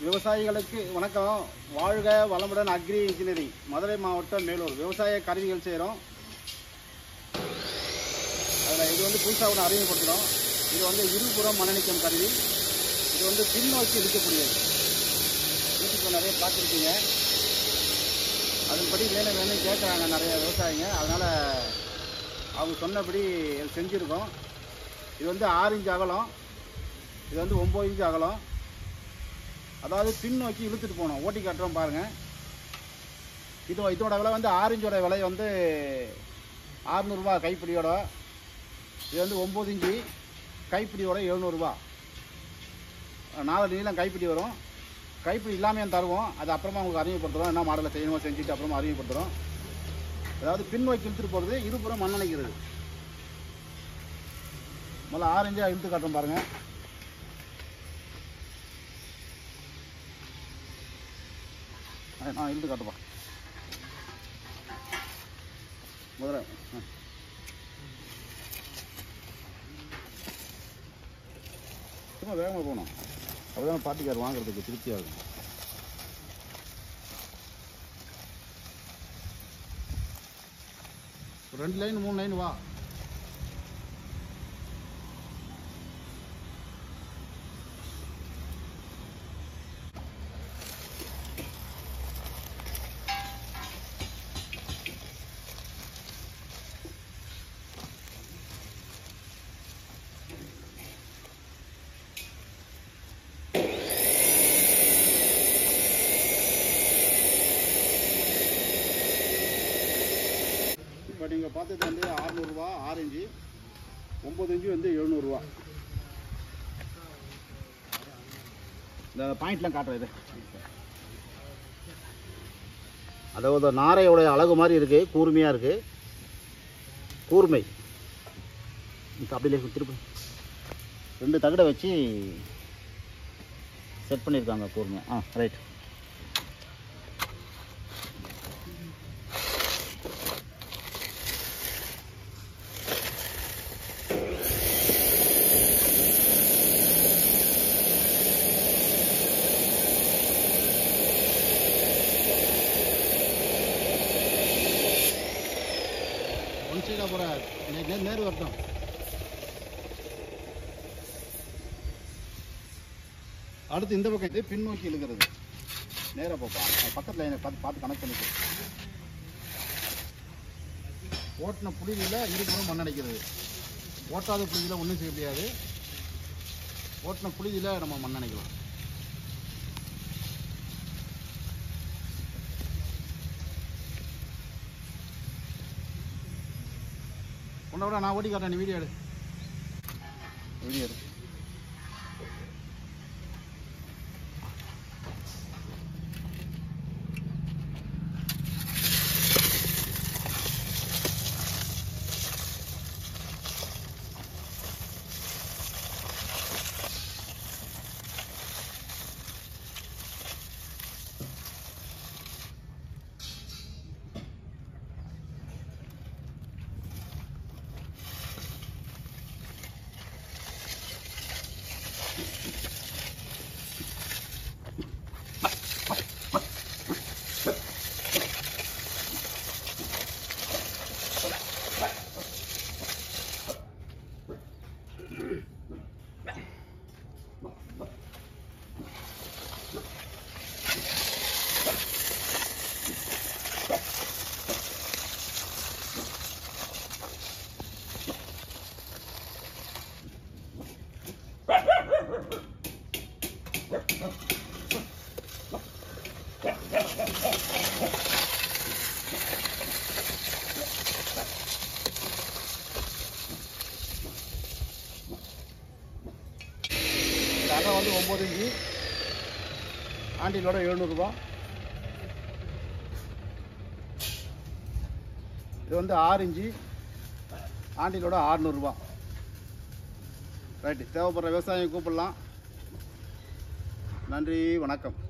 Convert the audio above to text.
விவசாயிகளுக்கு வணக்கம் வாழ்க வளமுடன் அக்ரி இன்ஜினியரிங் மதுரை மாவட்டம் மேலூர் விவசாய கருவிகள் செய்கிறோம் அதில் இது வந்து புதுசாக ஒன்று அறிமுகப்படுத்துகிறோம் இது வந்து இருபுறம் மனநிக்கம் கருவி இது வந்து பின்னோக்கி இழுக்கக்கூடியது யூடியூப்பில் நிறைய பார்த்துருக்கீங்க அதன்படி வேணும் வேணும் கேட்குறாங்க நிறைய விவசாயிங்க அதனால் அவங்க சொன்னபடி செஞ்சுருக்கோம் இது வந்து ஆறு இன்ச் அகலம் இது வந்து ஒம்பது இன்ச் அகலம் அதாவது பின்னோக்கி இழுத்துட்டு போகணும் ஓட்டி காட்டுறோம் பாருங்கள் இது இதோட விலை வந்து ஆரஞ்சோட விலை வந்து ஆறுநூறுபா கைப்பிடியோட இது வந்து ஒம்பது இன்ச்சு கைப்பிடியோட எழுநூறுபா நாலு நீளம் கைப்பிடி வரும் கைப்பிடி இல்லாமையும் தருவோம் அது அப்புறமா உங்களுக்கு அறிமுகப்படுத்துகிறோம் என்ன மாடலை செய்யணுமோ செஞ்சுட்டு அப்புறமா அறிமுகப்படுத்துகிறோம் அதாவது பின்னோக்கி இழுத்துட்டு போகிறது இருபுறம் மண்ணணைக்கிறது முதல்ல ஆரஞ்சாக இழுத்து காட்டுறோம் பாருங்கள் அஹ் நான் இழுத்து காட்டுப்பா முதல்ல ஆ. சும்மா வேகமாக போகணும் அப்போதான் பாட்டிக்கார் வாங்குறதுக்கு திருப்தியாக இருக்கும் ஒரு ரெண்டு லைன் மூணு லைன் வா இப்போ நீங்கள் பார்த்தது வந்து ஆறுநூறுவா ஆறு இன்ச்சு ஒம்பது இன்ச்சு வந்து எழுநூறுவா இந்த பாயிண்ட்லாம் காட்டுறேன் இது அதாவது நாரையோட அழகு மாதிரி இருக்குது கூர்மையாக இருக்குது கூர்மை இப்போ அப்படியே திருப்பி ரெண்டு தகடை வச்சு செட் பண்ணியிருக்காங்க கூர்மையாக ஆ ரைட் ஒன் சைடாக போகிற நேர் நேர் வரட்டும் அடுத்து இந்த பக்கம் இது பின்னோக்கி இழுக்கிறது நேராக போப்பா பக்கத்தில் லைனை பார்த்து பார்த்து கனெக்ட் பண்ணிக்கோ ஓட்டின புளியில் இருபுறம் மண்ணடைக்கிறது ஓட்டாத புளியில் ஒன்றும் செய்ய முடியாது ஓட்டின புளியில் நம்ம மண்ணடைக்கலாம் உன்னை விட நான் ஓட்டி காட்டுறேன் நீ வீடியோ எடு வீடியோ எடு இந்த அகலம் வந்து ஒம்பது இன்ச்சு ஆண்டிலோட எழுநூறுபா இது வந்து ஆறு இன்ச்சு ஆண்டிலோட ஆறுநூறுபா ரைட்டு தேவைப்படுற விவசாயம் கூப்பிடலாம் நன்றி வணக்கம்